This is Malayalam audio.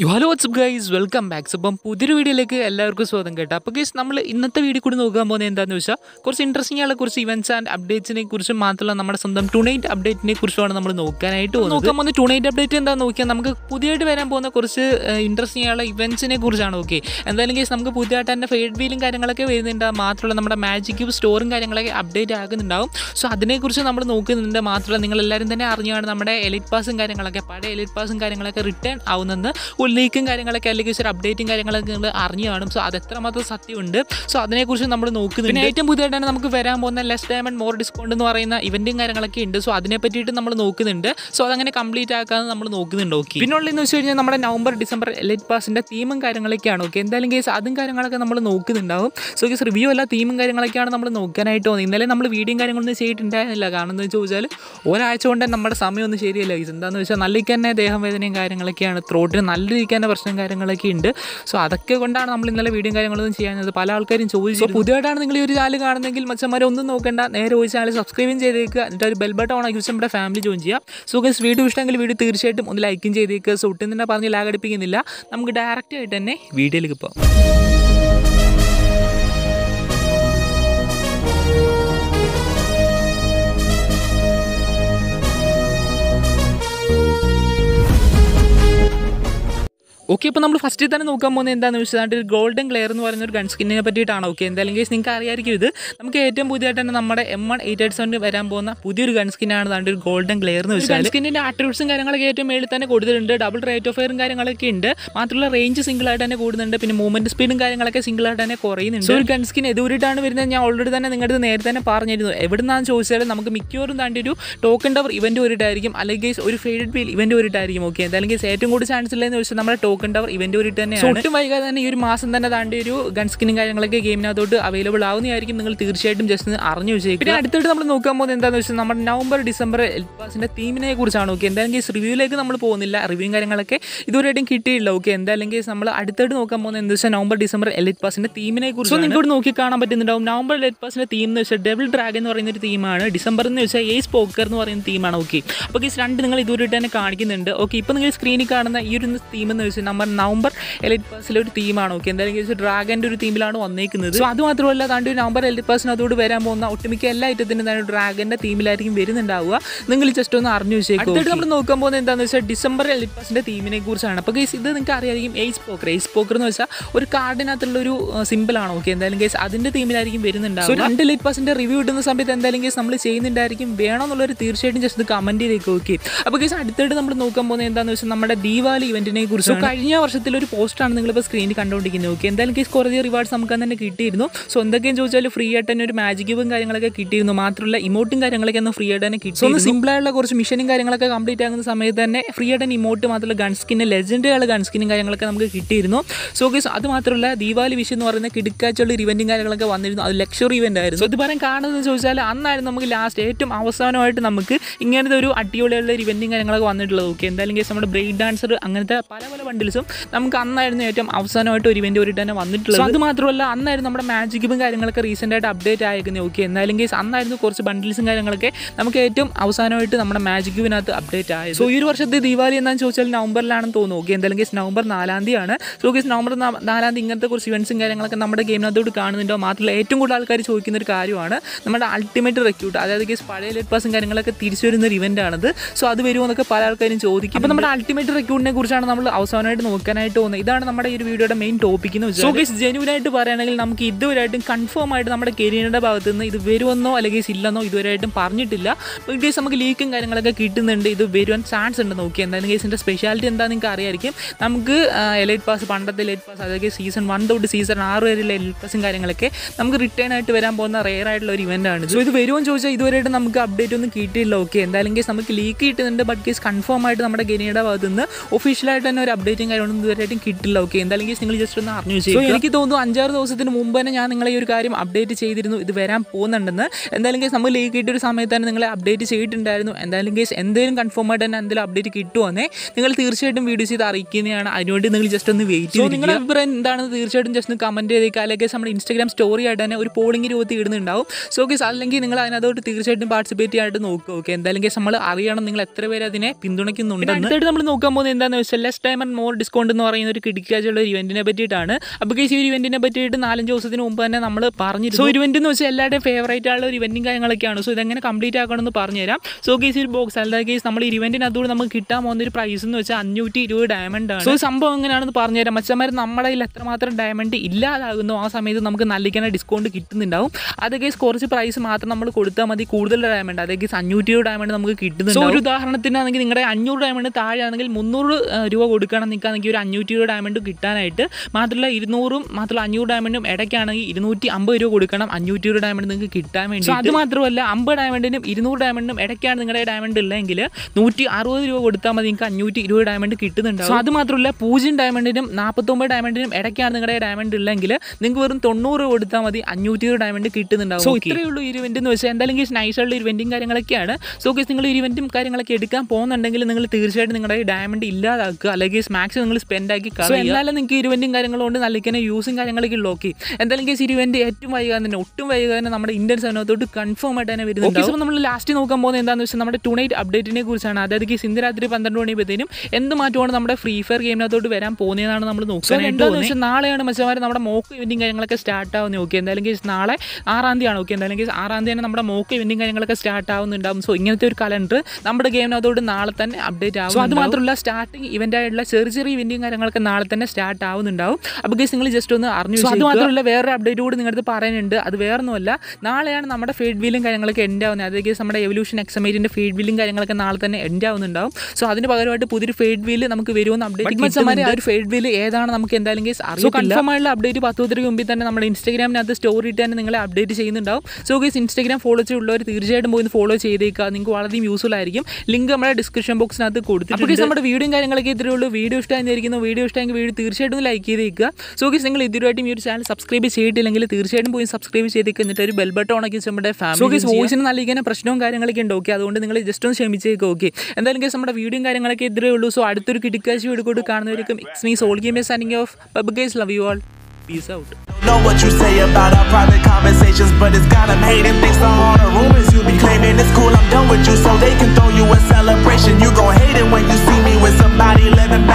U hello what's up guys welcome backs അപ്പം പുതിയൊരു വീഡിയോയിലേക്ക് എല്ലാവർക്കും സ്വാഗതം കേട്ടോ അപ്പോൾ ഗൈസ് നമ്മൾ ഇന്നത്തെ വീഡിയോ കൂടി നോക്കാൻ പോകുന്നത് എന്താണെന്ന് വെച്ചാൽ കുറച്ച് ഇൻട്രസ്റ്റിംഗ് ആയുള്ള കുറച്ച് ഇവൻറ്റ്സ് ആൻഡ് അപ്ഡേറ്റ്സിനെ കുറിച്ചും മാത്രമല്ല നമ്മുടെ സ്വന്തം ടുണൈറ്റ് അപ്ഡേറ്റിനെ കുറിച്ചുമാണ് നമ്മൾ നോക്കാനായിട്ട് പോകുന്നത് നോക്കാൻ പോകുന്ന ടുണൈറ്റ് അപ്ഡേറ്റ് എന്താണെന്ന് നോക്കിയാൽ നമുക്ക് പുതിയതായിട്ട് വരാൻ പോകുന്ന കുറച്ച് ഇൻട്രസ്റ്റിംഗ് ആയുള്ള ഇവൻറ്റ്സിനെ കുറിച്ചാണ് ഓക്കെ എന്തായാലും ഗൈസ് നമുക്ക് പുതിയതായിട്ട് തന്നെ ഫെയ്ഡ് വീലും കാര്യങ്ങളൊക്കെ വരുന്നുണ്ട് മാത്രമല്ല നമ്മുടെ മാജിക് ക്യൂബ് സ്റ്റോറും കാര്യങ്ങളൊക്കെ അപ്ഡേറ്റ് ആകുന്നുണ്ടാവും സോ അതിനെക്കുറിച്ച് നമ്മൾ നോക്കുന്നുണ്ട് മാത്രമല്ല നിങ്ങൾ എല്ലാവരും തന്നെ അറിഞ്ഞാണ് നമ്മുടെ എലിറ്റ് പാസും കാര്യങ്ങളൊക്കെ പഴയ എലിറ്റ് പാസും കാര്യങ്ങളൊക്കെ റിട്ടേൺ ആവുന്നത് ഒരു ലീക്കും കാര്യങ്ങളൊക്കെ അല്ലെങ്കിൽ ഒരു അപ്ഡേറ്റും കാര്യങ്ങളൊക്കെ നിങ്ങൾ അറിഞ്ഞു കാണും സോ അത് എത്രമാത്രം സത്യമുണ്ട് സോ അതിനെക്കുറിച്ച് നമ്മൾ നോക്കുന്നുണ്ട് പിന്നെ ഏറ്റവും പുതിയതായിട്ടാണ് നമുക്ക് വരാൻ പോകുന്ന ലെസ് ഡയമണ്ട് മോർ ഡിസ്കൗണ്ട് എന്ന് പറയുന്ന ഇവൻറ്റും കാര്യങ്ങളൊക്കെ ഉണ്ട് സോ അതിനെ പറ്റിയിട്ട് നമ്മൾ നോക്കുന്നുണ്ട് സോ അതങ്ങനെ കംപ്ലീറ്റ് ആക്കാതെ നമ്മൾ നോക്കുന്നുണ്ട് ഓക്കെ പിന്നെ ഉള്ളതെന്ന് വെച്ച് കഴിഞ്ഞാൽ നമ്മുടെ നവംബർ ഡിസംബർ എലൈറ്റ് പാസിൻ്റെ തീമും കാര്യങ്ങളൊക്കെയാണ് ഓക്കെ എന്തായാലും കേസ് അതും കാര്യങ്ങളൊക്കെ നമ്മൾ നോക്കുന്നുണ്ടാവും സോ കേസ് റിവ്യൂ അല്ല തീമും കാര്യങ്ങളൊക്കെയാണ് നമ്മൾ നോക്കാനായിട്ട് തോന്നി ഇന്നലെ നമ്മൾ വീഡിയോയും കാര്യങ്ങളൊന്നും ചെയ്തിട്ടുണ്ടായിരുന്നില്ല കാരണം എന്താ ചോദിച്ചാൽ ഒരാഴ്ച കൊണ്ട് തന്നെ നമ്മുടെ സമയമൊന്നും ശരിയല്ല ഗൈസ് എന്താണെന്ന് വെച്ചാൽ നല്ല തന്നെ ദേഹം വേദനയും കാര്യങ്ങളൊക്കെയാണ് ത്രോട്ടിന് നല്ല രീതിക്ക് തന്നെ പ്രശ്നം കാര്യങ്ങളൊക്കെ ഉണ്ട് സോ അതൊക്കെ കൊണ്ടാണ് നമ്മൾ ഇന്നലെ വീഡിയോയും കാര്യങ്ങളൊന്നും ചെയ്യാഞ്ഞത് പല ആൾക്കാരും ചോദിച്ചു പുതിയതായിട്ടാണ് നിങ്ങൾ ഈ ഒരു ചാനൽ കാണുന്നെങ്കിൽ മച്ചന്മാരെ ഒന്നും നോക്കേണ്ട നേരെ ഒരു ചാനൽ സബ്സ്ക്രൈബും ചെയ്തേക്കുക എന്നിട്ട് ഒരു ബെൽ ബട്ടൺ ഓൺ ആക്കി വെച്ച് നമ്മുടെ ഫാമിലി ജോയിൻ ചെയ്യുക സോ ഗൈസ് വീഡിയോ ഇഷ്ടമെങ്കിൽ വീഡിയോ തീർച്ചയായിട്ടും ഒന്ന് ലൈക്കും ചെയ്തേക്കുക സോ ഒട്ടും തന്നെ പറഞ്ഞ് ലാഗ് അടിപ്പിക്കുന്നില്ല നമുക്ക് ഡയറക്റ്റ് ആയിട്ട് തന്നെ വീഡിയോയിലേക്ക് പോകാം ഓക്കെ ഇപ്പോൾ നമ്മൾ ഫസ്റ്റിൽ തന്നെ നോക്കാൻ പോകുന്നത് എന്താണെന്ന് വെച്ചാൽ ഒരു ഗോൾഡൻ ക്ലെയർ എന്ന് പറയുന്ന ഒരു ഗൺ സ്കിന്നിനെ പറ്റിയിട്ടാണ് ഓക്കെ എന്തായാലും കേസ് നിങ്ങൾക്ക് അറിയായിരിക്കും ഇത് നമുക്ക് ഏറ്റവും പുതിയതായിട്ട് തന്നെ നമ്മുടെ M one eight eight seven വരാൻ പോകുന്ന പുതിയൊരു ഗൺ സ്കിന്നാണ് താണ്ട് ഒരു ഗോൾഡൻ ക്ലെയർ എന്ന് വെച്ചാൽ സ്കിന്നിൻ്റെ ആട്രിബ്യൂട്ട്സും കാര്യങ്ങളൊക്കെ ഏറ്റവും മേളിൽ തന്നെ കൊടുത്തിട്ടുണ്ട് ഡബിൾ റേറ്റ് ഓഫ് ഫയറും കാര്യങ്ങളൊക്കെ ഉണ്ട് മാത്രമല്ല റേഞ്ച് സിംഗിൾ ആയിട്ട് തന്നെ കൂടുന്നുണ്ട് പിന്നെ മൂവ്മെന്റ് സ്പീഡും കാര്യങ്ങളൊക്കെ സിംഗിൾ ആയിട്ട് തന്നെ കുറയുന്നുണ്ട് ഒരു ഗൺ സ്കിൻ എതുവരെയാണ് വരുന്നത് ഞാൻ ഓൾറെഡി തന്നെ നിങ്ങളുടെ നേരത്തെ തന്നെ പറഞ്ഞിരുന്നു എവിടുന്നാന്ന് ചോദിച്ചാൽ നമുക്ക് മിക്കവാറും താണ്ടി ഒരു ടോക്കൺ ടവർ ഇവന്റ് ഒരിട്ടായിരിക്കും അല്ലെങ്കിൽ ഒരു ഫേഡഡ് വീൽ ഇവന്റ് ഒരിട്ടായിരിക്കും ഓക്കെ എന്തായാലും കേസ് ഏറ്റവും കൂടുതൽ ചാൻസ് ഉള്ളതെന്ന് വെച്ചാൽ നമ്മുടെ ടോക്കൺ ടവർ ഇവന്റ് ഒരിട്ട് തന്നെയാണ് ഒട്ടും വൈകാതെ തന്നെ ഈ ഒരു മാസം തന്നെ താണ്ടി ഒരു ഗൺ സ്കിന്നും കാര്യങ്ങളൊക്കെ ഗെയിമിനകത്തോട്ട് അവൈലബിൾ ആവുന്നതായിരിക്കും നിങ്ങൾ തീർച്ചയായിട്ടും ജസ്റ്റ് അറിഞ്ഞു വെച്ചേക്കും പിന്നെ അടുത്തിട്ട് നമ്മൾ നോക്കാൻ പോകുന്നത് എന്താണെന്ന് വെച്ചാൽ നമ്മുടെ നവംബർ ഡിസംബർ എൽപാസിന്റെ തീമിനെ കുറിച്ചാണ് ഓക്കെ എന്തായാലും കേസ് റിവ്യൂലേക്ക് നമ്മൾ പോകുന്നില്ല റിവ്യൂയും കാര്യങ്ങളൊക്കെ ഇതുവരെയായിട്ടും കിട്ടിയില്ല ഓക്കെ എന്തായാലും കേസ് നമ്മൾ അടുത്തായിട്ട് നോക്കാൻ പോകുന്നത് എന്താ വെച്ചാൽ നവംബർ ഡിസംബർ എലിറ്റ് പാസിന്റെ തീമിനെ കുറിച്ച് നിങ്ങൾക്ക് നോക്കി കാണാൻ പറ്റുന്നുണ്ടാവും നവംബർ എലിറ്റ് പാസിന്റെ തീം എന്ന് വെച്ചാൽ ഡബിൾ ഡ്രാഗൺ എന്ന് പറയുന്ന ഒരു തീമാണ് ഡിസംബർ എന്ന് വെച്ചാൽ ഏസ് പോക്കർ എന്ന് പറയുന്ന തീമാണ് ഓക്കെ അപ്പോൾ കേസ് രണ്ട് നിങ്ങൾ ഇതുവരെ തന്നെ കാണിക്കുന്നുണ്ട് ഓക്കെ ഇപ്പോൾ നിങ്ങൾ സ്ക്രീനിൽ കാണുന്ന ഈ ഒരു തീം എന്ന് വെച്ചാൽ നമ്മൾ നവംബർ എലിറ്റ് പാസിലെ ഒരു തീമാണ് ഓക്കെ എന്തായാലും കേസ് ഡ്രാഗൻ്റെ ഒരു തീമിലാണ് വന്നേക്കുന്നത് സോ അത് മാത്രമല്ല താണ്ട് നവംബർ എലിറ്റ് പാസിനകത്തോട് വരാൻ പോകുന്ന ഒട്ടുമിക്ക എല്ലാ ഐറ്റത്തിനും തന്നെ ഡ്രാഗൻ്റെ തീമിലായിരിക്കും വരുന്നുണ്ടാവുക നിങ്ങൾ ജസ്റ്റ് ഒന്ന് അറിഞ്ഞു വെച്ചേക്കും അടുത്തിട്ട് നമ്മൾ നോക്കാൻ പോകുന്നത് എന്താണെന്ന് വെച്ചാൽ ഡിസംബർ എലിറ്റ് പാസിന്റെ തീമിനെ കുറിച്ചാണ് അപ്പോൾ കേസ് ഇത് നിങ്ങൾക്ക് അറിയായിരിക്കും എയ്സ് പോക്കർ എയ്സ് പോക്കർ എന്ന് വെച്ചാൽ ഒരു കാർഡിനകത്തുള്ള ഒരു സിമ്പിളാണ് ഓക്കെ എന്തായാലും കേസ് അതിന്റെ തീമിലായിരിക്കും വരുന്നുണ്ടാവും രണ്ട് എലിറ്റ് പാസിന്റെ റിവ്യൂ ഇടുന്ന സമയത്ത് എന്തായാലും കേസ് നമ്മൾ ചെയ്യുന്നുണ്ടായിരിക്കും വേണമെന്നുള്ളൊരു തീർച്ചയായിട്ടും ജസ്റ്റ് കമന്റ് ചെയ്തേക്ക് ഓക്കെ അപ്പോൾ കേസ് അടുത്തിട്ട് നമ്മൾ നോക്കാൻ പോകുന്നത് എന്താണെന്ന് വെച്ചാൽ നമ്മുടെ ദീപാവലി ഇവന്റിനെ കുറിച്ച് കഴിഞ്ഞ വർഷത്തിൽ ഒരു പോസ്റ്റാണ് നിങ്ങളിപ്പോൾ സ്ക്രീനിൽ കണ്ടുകൊണ്ടിരിക്കുന്നത് ഓക്കെ എന്തായാലും കേസ് കുറേ റിവാർഡ്സ് നമുക്ക് തന്നെ കിട്ടിയിരുന്നു സോ എന്തൊക്കെയും ചോദിച്ചാൽ ഫ്രീ ആയിട്ട് തന്നെ ഒരു മാജിക് ക്യൂബും കാര്യങ്ങളൊക്കെ കിട്ടിയിരുന്നു മാത്രമല്ല ഇമോട്ടും കാര്യങ്ങളൊക്കെ ഒന്ന് ഫ്രീ ആയിട്ട് തന്നെ കിട്ടി സോ ഒന്ന് സിമ്പിളായുള്ള കുറച്ച് മിഷനും കാര്യങ്ങളൊക്കെ കംപ്ലീറ്റ് ആകുന്ന സമയത്ത് തന്നെ ഫ്രീ ആയിട്ട് തന്നെ ഇമോട്ട് മാത്രമല്ല ഗൺ സ്കിന്ന് ലെജൻഡറിയുള്ള ഗൺ സ്കിന്നും കാര്യങ്ങളൊക്കെ നമുക്ക് കിട്ടിയിരുന്നു സോ കേസ് അത് മാത്രമല്ല ദീപാവലി വിഷ് എന്ന് പറയുന്ന കിടക്കാച്ചുള്ള ഒരു ഇവന്റും കാര്യങ്ങളൊക്കെ വന്നിരുന്നു അത് ലക്ഷറി ഇവന്റ് ആയിരുന്നു സോ ഇത് പറയാൻ കാണുന്നത് ചോദിച്ചാൽ അന്നായിരുന്നു നമുക്ക് ലാസ്റ്റ് ഏറ്റവും അവസാനമായിട്ട് നമുക്ക് ഇങ്ങനത്തെ ഒരു അടിപൊളിയുള്ള ഒരു ഇവന്റും കാര്യങ്ങളൊക്കെ വന്നിട്ടുള്ളത് ഓക്കെ എന്തായാലും കേസ് നമ്മുടെ ബ്രേക്ക് ഡാൻസർ അങ്ങനത്തെ പല പല ബണ്ടിൽസും നമുക്ക് അന്നായിരുന്നു ഏറ്റവും അവസാനമായിട്ട് ഒരു ഇവന്റ് ഒരു തന്നെ വന്നിട്ടുള്ളത് അത് മാത്രമല്ല അന്നായിരുന്നു നമ്മുടെ മാജിക്കും കാര്യങ്ങളൊക്കെ റീസെൻ്റ് ആയിട്ട് അപ്ഡേറ്റ് ആയിരിക്കുന്നത് ഓക്കെ എന്നാലും കേസ് അന്നായിരുന്നു കുറച്ച് ബണ്ടിൽസും കാര്യങ്ങളൊക്കെ നമുക്ക് ഏറ്റവും അവസാനമായിട്ട് നമ്മുടെ മാജിക് ക്യൂവിനകത്ത് അപ്ഡേറ്റ് ആയത് സോ ഈ ഒരു വർഷത്തെ ദീപാവലി എന്താണെന്ന് ചോദിച്ചാൽ നവംബറിലാണെന്ന് തോന്നുന്നു ഓക്കെ എന്തായാലും കേസ് നവംബർ നാലാം തീയതിയാണ് സോ കേസ് നവംബർ നാലാം തീയതി ഇങ്ങനത്തെ കുറച്ച് ഇവൻസും കാര്യങ്ങളൊക്കെ നമ്മുടെ ഗെയിമിനകത്തോട്ട് കാണുന്നുണ്ടോ മാത്രമല്ല ഏറ്റവും കൂടുതൽ ആൾക്കാർ ചോദിക്കുന്ന ഒരു കാര്യമാണ് നമ്മുടെ അൾട്ടിമേറ്റ് റെക്യൂട്ട് അതായത് കേസ് പഴയ ലെറ്റ് പാസും കാര്യങ്ങളൊക്കെ തിരിച്ചു വരുന്ന ഒരു ഇവന്റ് ആണത് സോ അത് വരുമോ എന്നൊക്കെ പല ആൾക്കാരും ചോദിക്കും അപ്പോൾ നമ്മുടെ അൾട്ടിമേറ്റ് റെക്യൂട്ടിനെ കുറിച്ചാണ് നമ്മൾ അവസാനമായിട്ട് നോക്കാനായിട്ട് പോകുന്നത് ഇതാണ് നമ്മുടെ ഈ ഒരു വീഡിയോയുടെ മെയിൻ ടോപ്പിക് എന്ന് വെച്ചാൽ സോ കേസ് ജെനുവനായിട്ട് പറയുകയാണെങ്കിൽ നമുക്ക് ഇതുവരെയായിട്ടും കൺഫേം ആയിട്ട് നമ്മുടെ കരിയറിൻ്റെ ഭാഗത്ത് നിന്ന് ഇത് വരുമെന്നോ അല്ലെങ്കിൽ ഇല്ലെന്നോ ഇതുവരെയായിട്ടും പറഞ്ഞിട്ടില്ല കേസ് നമുക്ക് ലീക്കും കാര്യങ്ങളൊക്കെ കിട്ടുന്നുണ്ട് ഇത് വരുവാൻ ചാൻസ് ഉണ്ട് നോക്കി എന്തായാലും കേസിൻ്റെ സ്പെഷ്യാലിറ്റി എന്താണെന്ന് നിങ്ങൾക്ക് അറിയായിരിക്കും നമുക്ക് എലൈറ്റ് പാസ് പണ്ടത്തെ എലൈറ്റ് പാസ് അതായത് സീസൺ വൺ തൊട്ട് സീസൺ ആറ് വരെയുള്ള എലൈറ്റ് പാസും കാര്യങ്ങളൊക്കെ നമുക്ക് റിട്ടേൺ ആയിട്ട് വരാൻ പോകുന്ന റെയർ ആയിട്ടുള്ള ഒരു ഇവൻ്റ് ആണ് സോ ഇത് വരുമെന്ന് ചോദിച്ചാൽ ഇതുവരെയായിട്ട് നമുക്ക് അപ്ഡേറ്റ് ഒന്നും കിട്ടിയില്ല ഓക്കെ എന്തായാലും കേസ് നമുക്ക് ലീക്ക് കിട്ടുന്നുണ്ട് ബട്ട് കേസ് കൺഫേം ആയിട്ട് നമ്മുടെ ഗെനിയുടെ ഭാഗത്ത് നിന്ന് ഒഫീഷ്യലായിട്ട് തന്നെ ഒരു അപ്ഡേറ്റും കാര്യങ്ങളൊന്നും ഇതുവരെയായിട്ടും കിട്ടില്ല ഓക്കെ എന്തായാലും കേസ് നിങ്ങൾ ജസ്റ്റ് ഒന്ന് അറിഞ്ഞു വെച്ചു എനിക്ക് തോന്നുന്നു അഞ്ചാറ് ദിവസത്തിന് മുമ്പ് തന്നെ ഞാൻ നിങ്ങളെ ഈ ഒരു കാര്യം അപ്ഡേറ്റ് ചെയ്തിരുന്നു ഇത് വരാൻ പോകുന്നുണ്ടെന്ന് എന്തായാലും കേസ് നമ്മൾ ലീക്ക് കിട്ടിയ ഒരു സമയത്ത് തന്നെ നിങ്ങളെ അപ്ഡേറ്റ് ചെയ്തിട്ടുണ്ടായിരുന്നു എന്തായാലും കേസ് എന്തെങ്കിലും കൺഫേം ആയിട്ട് തന്നെ എന്തെങ്കിലും അപ്ഡേറ്റ് കിട്ടുമെന്നേ നിങ്ങൾ തീർച്ചയായിട്ടും വീഡിയോസ് ചെയ്ത് അറിയിക്കുന്നതാണ് അതിനുവേണ്ടി നിങ്ങൾ ജസ്റ്റ് ഒന്ന് വെയിറ്റ് ചെയ്യും നിങ്ങളുടെ അഭിപ്രായം എന്താണെന്ന് തീർച്ചയായിട്ടും ജസ്റ്റ് ഒന്ന് കമൻറ്റ് ചെയ്തേക്കുക അല്ലെങ്കിൽ നമ്മുടെ ഇൻസ്റ്റാഗ്രാം സ്റ്റോറി ആയിട്ട് തന്നെ ഒരു പോളിംഗ് രൂപത്തിൽ ഇടുന്നുണ്ടാവും സോ കേസ് അല്ലെങ്കിൽ നിങ്ങൾ അതിനകത്തോട്ട് തീർച്ചയായിട്ടും പാർട്ടിസിപ്പേറ്റ് ചെയ്യാനായിട്ട് നോക്കുക ഓക്കെ എന്തായാലും കേസ് നമ്മൾ അറിയണം നിങ്ങൾ എത്ര പേര് അതിനെ പിന്തുണയ്ക്കുന്നുണ്ട് അടുത്തായിട്ട് നമ്മൾ നോക്കാൻ പോകുന്നത് എന്താണെന്ന് വെച്ചാൽ ലെസ് ടൈം ആൻഡ് മോർ ഇരുന്നൂറ് ഡിസ്കൗണ്ട് എന്ന് പറയുന്ന ഒരു കിടിക്കാച്ചുള്ള ഒരു ഇവൻറ്റിനെ പറ്റിയിട്ടാണ് അപ്പോൾ കേസ് ഈ ഒരു ഇവൻറ്റിനെ പറ്റിയിട്ട് നാലഞ്ച് ദിവസത്തിന് മുമ്പ് തന്നെ നമ്മൾ പറഞ്ഞു സോ ഇവൻറ്റ് എന്ന് വെച്ചാൽ എല്ലാവരുടെയും ഫേവറേറ്റ് ആയുള്ള ഒരു ഇവൻറ്റും കാര്യങ്ങളൊക്കെയാണ് സോ ഇതെങ്ങനെ കംപ്ലീറ്റ് ആക്കണമെന്ന് പറഞ്ഞുതരാം സോ കേസ് ഒരു ബോക്സ് അല്ലാതെ കേസ് നമ്മൾ ഈ ഇവൻറ്റിനകത്തൂടെ നമുക്ക് കിട്ടാൻ പോകുന്ന ഒരു പ്രൈസ് എന്ന് വെച്ചാൽ അഞ്ഞൂറ്റി ഇരുപത് ഡയമണ്ട് ആണ് സോ സംഭവം എങ്ങനെയാണെന്ന് പറഞ്ഞുതരാം മച്ചന്മാർ നമ്മുടെ കയ്യിൽ എത്രമാത്രം ഡയമണ്ട് ഇല്ലാതാകുന്നു ആ സമയത്ത് നമുക്ക് നല്ലിക്കണ ഡിസ്കൗണ്ട് കിട്ടുന്നുണ്ടാവും അത് കേസ് കുറച്ച് പ്രൈസ് മാത്രം നമ്മൾ കൊടുത്താൽ മതി കൂടുതൽ ഡയമണ്ട് അതേ കേസ് അഞ്ഞൂറ്റി ഇരുപത് ഡയമണ്ട് നമുക്ക് കിട്ടുന്നുണ്ട് സോ ഒരു ഉദാഹരണത്തിനാണെങ്കിൽ നിങ്ങളുടെ അഞ്ഞൂറ് ഡയമണ്ട് താഴെയാണെങ്കിൽ മുന്നൂറ് ഏഹ്, രൂപ കൊടുക്കണം നിൽക്കുകയാണെങ്കിൽ ഒരു അഞ്ഞൂറ്റി ഇരുപത് ഡയമണ്ട് കിട്ടാനായിട്ട് മാത്രമല്ല ഇരുന്നൂറും മാത്രമല്ല അഞ്ഞൂറ് ഡയമണ്ടും ഇടയ്ക്കാണെങ്കിൽ ഇരുന്നൂറ്റി അമ്പത് രൂപ കൊടുക്കണം അഞ്ഞൂറ്റി ഇരുപത് ഡയമണ്ട് നിങ്ങൾക്ക് കിട്ടാൻ വേണ്ടി അത് മാത്രമല്ല അമ്പത് ഡയമണ്ടിനും ഇരുന്നൂറ് ഡയമണ്ടിനും ഇടയ്ക്കാണ് നിങ്ങളുടെ ഡയമണ്ട് ഉള്ളതെങ്കിൽ നൂറ്റി അറുപത് രൂപ കൊടുത്താൽ മതി നിങ്ങൾക്ക് അഞ്ഞൂറ്റി ഇരുപത് ഡയമണ്ട് കിട്ടുന്നുണ്ട് സോ അത് മാത്രമല്ല പൂജ്യം ഡയമണ്ടിനും നാൽപ്പത്തൊമ്പത് ഡയമണ്ടിനും ഇടയ്ക്കാണ് നിങ്ങളുടെ ഡയമണ്ട് ഉള്ളെങ്കിൽ നിങ്ങൾക്ക് വെറും തൊണ്ണൂറ് രൂപ കൊടുത്താൽ മതി അഞ്ഞൂറ്റി ഇരുപത് ഡയമണ്ട് കിട്ടുന്നുണ്ടാവും സോ ഇത്രയേ ഉള്ളൂ ഈ ഒരു ഇവന്റ് എന്ന് വെച്ചാൽ എന്തായാലും കേസ് നൈസുള്ള ഇവന്റും കാര്യങ്ങളൊക്കെയാണ് സോ കേസ് നിങ്ങൾ ഈ ഇവന്റും കാര്യങ്ങളൊക്കെ എടുക്കാൻ പോകുന്നുണ്ടെങ്കിൽ നിങ്ങൾ തീർച്ചയായിട്ടും നിങ്ങളുടെ ഡയമണ്ട് ഇല്ലാതാക്കുക അല്ലെങ്കിൽ മാക്സ് നിങ്ങൾ സ്പെൻഡ് ആക്കി സോ എന്നാലും നിങ്ങൾക്ക് ഇവന്റും കാര്യങ്ങളും കൊണ്ട് നല്ല യൂസും കാര്യങ്ങളൊക്കെ ഉള്ളൂ ഓക്കെ എന്തായാലും കേസ് ഇവന്റ് ഏറ്റവും വൈകാതെ തന്നെ ഒട്ടും വൈകാതെ തന്നെ നമ്മുടെ ഇന്ത്യൻ സൈനത്തോട്ട് കൺഫേം ആയിട്ട് തന്നെ വരുന്നുണ്ട് സോ നമ്മൾ ലാസ്റ്റ് നോക്കാൻ പോകുന്നത് എന്താണെന്ന് വെച്ചാൽ നമ്മുടെ ടുണൈറ്റ് അപ്ഡേറ്റിനെ കുറിച്ചാണ് അതായത് കേസ് ഇന്ന് രാത്രി പന്ത്രണ്ട് മണിയപ്പോഴത്തേനും എന്ത് മാറ്റമാണ് നമ്മുടെ ഫ്രീ ഫയർ ഗെയിമിനകത്തോട്ട് വരാൻ പോകുന്നതെന്നാണ് നമ്മൾ നോക്കുന്നത് എന്താണെന്ന് വെച്ചാൽ നാളെയാണ് മച്ചമാർ നമ്മുടെ മോക്ക് ഇവന്റും കാര്യങ്ങളൊക്കെ സ്റ്റാർട്ട് ആവുന്നത് ഓക്കെ എന്തായാലും കേസ് നാളെ ആറാം തീയതി ആണ് ഓക്കെ എന്തായാലും കേസ് ആറാം തീയതി തന്നെ നമ്മുടെ മോക്ക് ഇവന്റും കാര്യങ്ങളൊക്കെ സ്റ്റാർട്ട് ആവുന്നുണ്ടാവും സോ ഇങ്ങനത്തെ ഒരു കലണ്ടർ നമ്മുടെ ഗെയിമിനകത്തോട്ട് നാളെ തന്നെ അപ്ഡേറ്റ് ആവും സോ അത് മാത്രമല്ല സ്റ്റാർട്ടിങ് ഇവന്റ് ആയിട്ടുള്ള ചെറിയ ചെറിയ ഇവന്റും കാര്യങ്ങളൊക്കെ നാളെ തന്നെ സ്റ്റാർട്ട് ആവുന്നുണ്ടാവും അപ്പോൾ കേസ് നിങ്ങൾ ജസ്റ്റ് ഒന്ന് അറിഞ്ഞു സോ അത് മാത്രമല്ല വേറൊരു അപ്ഡേറ്റ് കൂടി നിങ്ങളുടെ പറയാനുണ്ട് അത് വേറൊന്നുമല്ല നാളെയാണ് നമ്മുടെ ഫീഡ് വീലും കാര്യങ്ങളൊക്കെ എൻഡ് ആവുന്നത് അതായത് കേസ് നമ്മുടെ എവല്യൂഷൻ എക്സമേറ്റിന്റെ ഫീഡ് വീലും കാര്യങ്ങളൊക്കെ നാളെ തന്നെ എൻഡ് ആവുന്നുണ്ടാവും സോ അതിന് പകരമായിട്ട് പുതിയൊരു ഫീഡ് വീല് നമുക്ക് വരുമെന്ന് അപ്ഡേറ്റ് ആ ഒരു ഫീഡ് വീല് ഏതാണ് നമുക്ക് എന്തായാലും കേസ് അറിയാം കൺഫേം ആയിട്ടുള്ള അപ്ഡേറ്റ് പത്ത് പത്തിരിക്ക് മുമ്പിൽ തന്നെ നമ്മുടെ ഇൻസ്റ്റാഗ്രാമിനകത്ത് സ്റ്റോറി ഇട്ട് തന്നെ നിങ്ങളെ അപ്ഡേറ്റ് ചെയ്യുന്നുണ്ടാവും സോ ഗേസ് ഇൻസ്റ്റാഗ്രാം ഫോളോ ചെയ്യുള്ളവർ തീർച്ചയായിട്ടും പോയി ഫോളോ ചെയ്തേക്കുക നിങ്ങൾക്ക് വളരെയധികം യൂസ്ഫുൾ ആയിരിക്കും ലിങ്ക് നമ്മുടെ ഡിസ്ക്രിപ്ഷൻ ബോക്സിനകത്ത് കൊടുത്തിട്ടുണ്ട് അപ്പോൾ നമ്മുടെ വീഡിയോയും കാര്യങ്ങളൊക്കെ ഇത്രയേ ഉള്ളൂ വീഡിയോ ഇഷ്ടമായിരിക്കുന്നു വീഡിയോ ഇഷ്ടമെങ്കിൽ വീഡിയോ തീർച്ചയായിട്ടും ലൈക്ക് ചെയ്തേക്കുക സോ ഗേസ് നിങ്ങൾ ഇതുവരെയായിട്ടും ഈ ഒരു ചാനൽ സബ്സ്ക്രൈബ് ചെയ്തിട്ടില്ലെങ്കിൽ തീർച്ചയായിട്ടും പോയി സബ്സ്ക്രൈബ് ചെയ്തേക്കുക എന്നിട്ട് ഒരു ബെൽ ബട്ടൺ ഓണക്കി നമ്മുടെ ഫാമിലി സോ ഗേസ് വോയിസിന് നല്ല ഇങ്ങനെ പ്രശ്നവും കാര്യങ്ങളൊക്കെ ഉണ്ട് ഓക്കെ അതുകൊണ്ട് നിങ്ങൾ ജസ്റ്റ് ഒന്ന് ക്ഷമിച്ചേക്കുക ഓക്കെ എന്തായാലും ഗേസ് നമ്മുടെ വീഡിയോയും കാര്യങ്ങളൊക്കെ ഇത്രയേ ഉള്ളൂ സോ അടുത്തൊരു കിടിക്കാശ് വീഡിയോ കൂടി കാണുന്നവർക്കും it's me soul game signing off ബബ് guys love you all peace out Know what you say about our private conversations, but it's got 'em hating. Thanks to all the rumors you be claiming. It's cool, I'm done with you, so they can throw you a celebration. You gon' hate it when you see me with somebody living